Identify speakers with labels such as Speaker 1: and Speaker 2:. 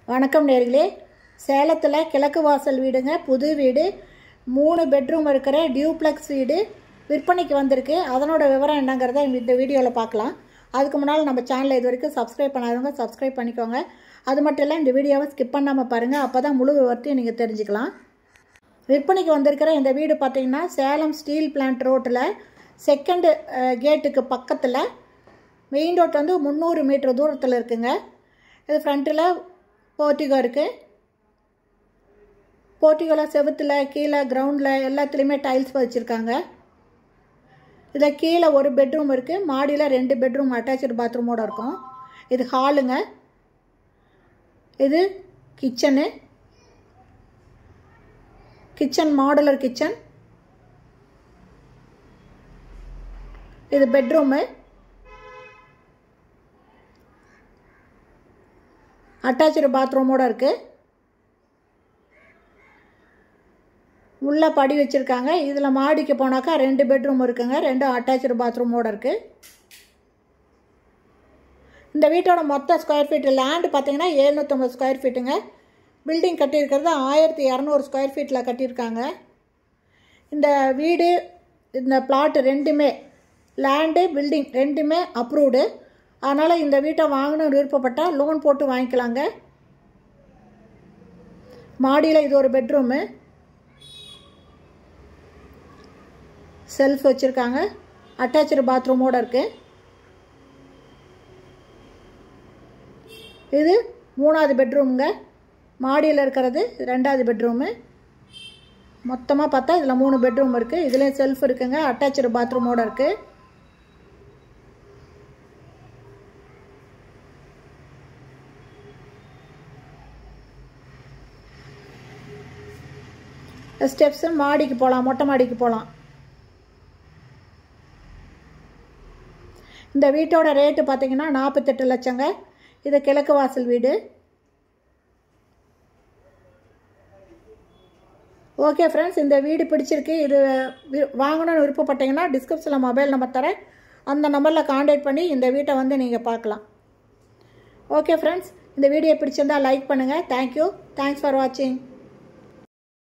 Speaker 1: வணக்கம் நேர்களே சேலத்தில் கிழக்கு வாசல் வீடுங்க புது வீடு மூணு பெட்ரூம் இருக்கிற டியூப்ளெக்ஸ் வீடு விற்பனைக்கு வந்திருக்கு அதனோட விவரம் என்னங்கிறத இந்த வீடியோவில் பார்க்கலாம் அதுக்கு முன்னால் நம்ம சேனலை இது வரைக்கும் சப்ஸ்கிரைப் பண்ணாதவங்க சப்ஸ்கிரைப் பண்ணிக்கோங்க அது மட்டும் இல்லை இந்த வீடியோவை ஸ்கிப் பண்ணாமல் பாருங்கள் அப்போ தான் முழு விவரத்தையும் நீங்கள் தெரிஞ்சுக்கலாம் விற்பனைக்கு வந்திருக்கிற இந்த வீடு பார்த்தீங்கன்னா சேலம் ஸ்டீல் பிளான்ட் ரோட்டில் செகண்டு கேட்டுக்கு பக்கத்தில் மெயின் ரோட் வந்து முந்நூறு மீட்டர் தூரத்தில் இருக்குங்க இது ஃப்ரண்ட்டில் போர்ட்டிகோ இருக்குது போர்ட்டிகோவில் செவுத்தில் கீழே கிரவுண்டில் எல்லாத்துலேயுமே டைல்ஸ் வச்சுருக்காங்க இதில் கீழே ஒரு பெட்ரூம் இருக்குது மாடியில் ரெண்டு பெட்ரூம் அட்டாச்சு பாத்ரூமோடு இருக்கும் இது ஹாலுங்க இது கிச்சனு கிச்சன் மாடுலர் கிச்சன் இது பெட்ரூமு அட்டாச்சு பாத்ரூமோடு இருக்குது உள்ளே படி வச்சுருக்காங்க இதில் மாடிக்கு போனாக்கா ரெண்டு பெட்ரூம் இருக்குங்க ரெண்டும் அட்டாச்சு பாத்ரூமோடு இருக்குது இந்த வீட்டோட மொத்த ஸ்கொயர் ஃபீட் லேண்டு பார்த்தீங்கன்னா எழுநூற்றம்பது ஸ்கொயர் ஃபீட்டுங்க பில்டிங் கட்டியிருக்கிறது ஆயிரத்தி இரநூறு ஸ்கொயர் ஃபீட்டில் கட்டியிருக்காங்க இந்த வீடு இந்த பிளாட்டு ரெண்டுமே லேண்டு பில்டிங் ரெண்டுமே அப்ரூவ்டு அதனால் இந்த வீட்டை வாங்கணும்னு விருப்பப்பட்டால் லோன் போட்டு வாங்கிக்கலாங்க மாடியில் இது ஒரு பெட்ரூமு செல்ஃப் வச்சுருக்காங்க அட்டாச்சு பாத்ரூமோடு இருக்குது இது மூணாவது பெட்ரூமுங்க மாடியில் இருக்கிறது ரெண்டாவது பெட்ரூமு மொத்தமாக பார்த்தா இதில் மூணு பெட்ரூம் இருக்குது இதுலேயும் செல்ஃப் இருக்குங்க அட்டாச்சு பாத்ரூமோடு இருக்குது ஸ்டெப்ஸு மாடிக்கு போகலாம் மொட்டை மாடிக்கு போகலாம் இந்த வீட்டோட ரேட்டு பார்த்தீங்கன்னா நாற்பத்தெட்டு லட்சங்க இது கிழக்கு வாசல் வீடு ஓகே ஃப்ரெண்ட்ஸ் இந்த வீடு பிடிச்சிருக்கு இது வாங்கணும்னு விருப்பப்பட்டீங்கன்னா டிஸ்கிரிப்ஷனில் மொபைல் நம்பர் தரேன் அந்த நம்பரில் காண்டாக்ட் பண்ணி இந்த வீட்டை வந்து நீங்கள் பார்க்கலாம் ஓகே ஃப்ரெண்ட்ஸ் இந்த வீடியோ பிடிச்சிருந்தால் லைக் பண்ணுங்கள் தேங்க்யூ தேங்க்ஸ் ஃபார் வாட்சிங்